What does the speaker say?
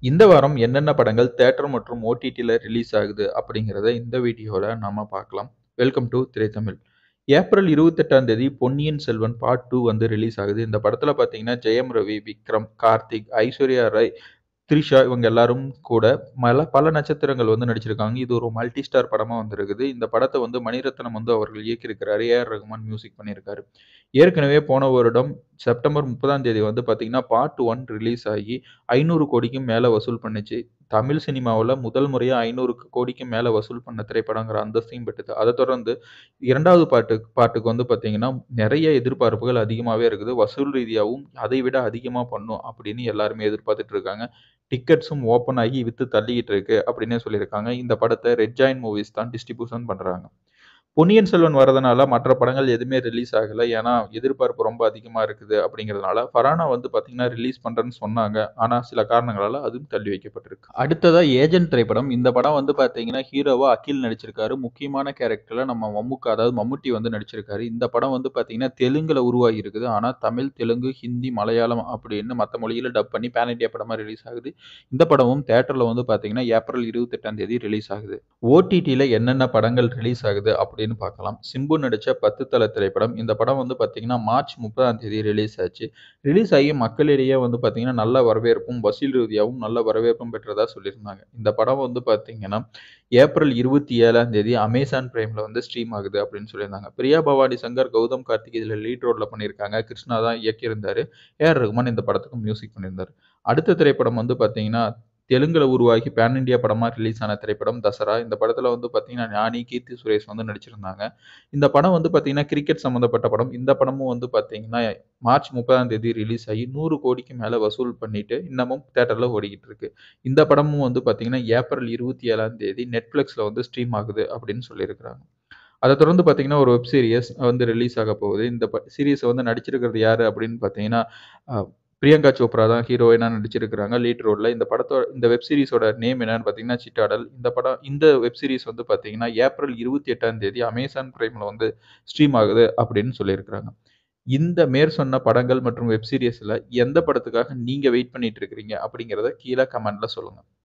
இந்த வாரம் என்னென்ன படங்கள் தியேட்டர் மற்றும் ஓடிடில ரிலீஸ் ஆகுது அப்படிங்கிறத இந்த வீடியோல நாம பார்க்கலாம். Welcome to Thiraithamizh. ஏப்ரல் 28ஆம் தேதி பொன்னியின் செல்வன் பார்ட் 2 வந்து ரிலீஸ் ஆகுது. இந்த படத்துல பார்த்தீங்கன்னா, ஜெயம் ரவி, விக்ரம், கார்த்திக், ஐஸ்வர்யா ராய், த்ரிஷா இவங்க எல்லாரும் கூட மல பல நட்சத்திரங்கள் வந்து நடிச்சிருக்காங்க. இது ஒரு மல்டி ஸ்டார் படமா வந்திருக்குது. இந்த படத்த வந்து மணிரத்னம் வந்து அவர்கள் இயக்கியிருக்கிறாரு. ஏ.ஆர். ரகுமான் மியூசிக் பண்ணியிருக்காரு. ஏற்கனவே போன வருடம் செப்டம்பர் 30ஆம் தேதி வந்து பார்த்தீங்கன்னா, பார்ட் 1 ரிலீஸ் ஆகி 500 கோடிக்கும் மேல வசூல் பண்ணுச்சு. தமிழ் சினிமாவுல முதல் முறையா 500 கோடிக்கு மேல வசூல் பண்ண திரைப்படங்கிற அந்தஸ்தையும் பெற்றது. அத தொடர்ந்து 2வது பார்ட்டு பார்ட்டுக்கு வந்து பார்த்தீங்கன்னா, நெறைய எதிர்பார்ப்புகள் அதிகமாவே இருக்குது. வசூல் ரீதியாவும் அதை விட அதிகமா பண்ணும் அப்படின்னு எல்லாருமே எதிர்பார்த்துட்டு இருக்காங்க. டிக்கெட்ஸும் ஓப்பன் ஆகி வித்து தள்ளிக்கிட்டு இருக்கு அப்படின்னே சொல்லியிருக்காங்க. இந்த படத்த ரெட் ஜாயிண்ட் மூவிஸ் தான் டிஸ்ட்ரிபியூஷன் பண்றாங்க. பொன்னியின் செல்வன் வரதுனால மற்ற படங்கள் எதுவுமே ரிலீஸ் ஆகல. ஏன்னா, எதிர்பார்ப்பு ரொம்ப அதிகமா இருக்குது அப்படிங்கிறதுனால. ஃபரானா வந்து பார்த்தீங்கன்னா, ரிலீஸ் பண்றேன்னு சொன்னாங்க. ஆனா, சில காரணங்களால அதுவும் தள்ளி வைக்கப்பட்டிருக்கு. அடுத்ததா ஏஜென்ட் திரைப்படம். இந்த படம் வந்து பார்த்தீங்கன்னா, ஹீரோவா அகில் நடிச்சிருக்காரு. முக்கியமான கேரக்டர்ல நம்ம மம்முக்கா அதாவது மம்முட்டி வந்து நடிச்சிருக்காரு. இந்த படம் வந்து பார்த்தீங்கன்னா, தெலுங்குல உருவாகி இருக்குது. ஆனா, தமிழ், தெலுங்கு, ஹிந்தி, மலையாளம் அப்படின்னு மத்த மொழியில டப் பண்ணி பேன் இண்டியா படமா ரிலீஸ் ஆகுது. இந்த படமும் தியேட்டர்ல வந்து பார்த்தீங்கன்னா, ஏப்ரல் 28ஆம் தேதி ரிலீஸ் ஆகுது. ஓடிடில என்னென்ன படங்கள் ரிலீஸ் ஆகுது அப்படின்னு பார்க்கலாம். சிம்பு நடிச்ச 10 தல திரைப்படம். இந்த படம் வந்து பார்த்தீங்கன்னா, மார்ச் 30ஆம் தேதி ரிலீஸ் ஆச்சு. ரிலீஸ் ஆகி மக்களிடையே வந்து பார்த்தீங்கன்னா, நல்ல வரவேற்பும், வசூல் ரீதியாவும் நல்ல வரவேற்பும் பெற்றதா சொல்லியிருந்தாங்க. இந்த படம் வந்து பார்த்தீங்கன்னா, ஏப்ரல் 27ஆம் தேதி அமேசான் பிரைம்ல வந்து ஸ்ட்ரீம் ஆகுது அப்படின்னு சொல்லியிருந்தாங்க. பிரியா பவானி சங்கர், கௌதம் கார்த்திக் இதுல லீட் ரோல்ல பண்ணியிருக்காங்க. கிருஷ்ணா தான் இயக்கியிருந்தாரு. ஏ.ஆர். ரகுமான் இந்த படத்துக்கு மியூசிக் பண்ணியிருந்தாரு. அடுத்த திரைப்படம் வந்து பார்த்தீங்கன்னா, தெலுங்குல உருவாகி பேன் இண்டியா படமா ரிலீஸ் ஆன திரைப்படம் தசரா. இந்த படத்துல வந்து பார்த்தீங்கன்னா, ஞானி, கீர்த்தி சுரேஷ் வந்து நடிச்சிருந்தாங்க. இந்த படம் வந்து பார்த்தீங்கன்னா, கிரிக்கெட் சம்மந்தப்பட்ட படம். இந்த படமும் வந்து பார்த்தீங்கன்னா, மார்ச் 30ஆம் தேதி ரிலீஸ் ஆகி 100 கோடிக்கு மேல வசூல் பண்ணிட்டு இன்னமும் தியேட்டர்ல ஓடிக்கிட்டு இருக்கு. இந்த படமும் வந்து பார்த்தீங்கன்னா, ஏப்ரல் 27ஆம் தேதி நெட்ஃபிளிக்ஸ்ல வந்து ஸ்ட்ரீம் ஆகுது அப்படின்னு சொல்லியிருக்கிறாங்க. அத தொடர்ந்து பார்த்தீங்கன்னா, ஒரு வெப் சீரிஸ் வந்து ரிலீஸ் ஆக போகுது. இந்த ப சீரிஸ்ல வந்து நடிச்சிருக்கிறது யாரு அப்படின்னு பார்த்தீங்கன்னா, அ பிரியங்கா சோப்ரா தான் ஹீரோயினா நடிச்சிருக்கிறாங்க லீட் ரோல்ல. இந்த படத்தோட இந்த வெப் சீரிஸோட நேம் என்னன்னு பார்த்தீங்கன்னா, சிட்டாடல். இந்த படம் இந்த வெப் சீரிஸ் வந்து பார்த்தீங்கன்னா, ஏப்ரல் 28ஆம் தேதி அமேசான் பிரைம்ல வந்து ஸ்ட்ரீம் ஆகுது அப்படின்னு சொல்லியிருக்கிறாங்க. இந்த மேற்சொன்ன படங்கள் மற்றும் வெப் சீரிஸ்ல எந்த படத்துக்காக நீங்க வெயிட் பண்ணிட்டு இருக்கிறீங்க அப்படிங்கிறத கீழ கமெண்ட்ல சொல்லுங்க.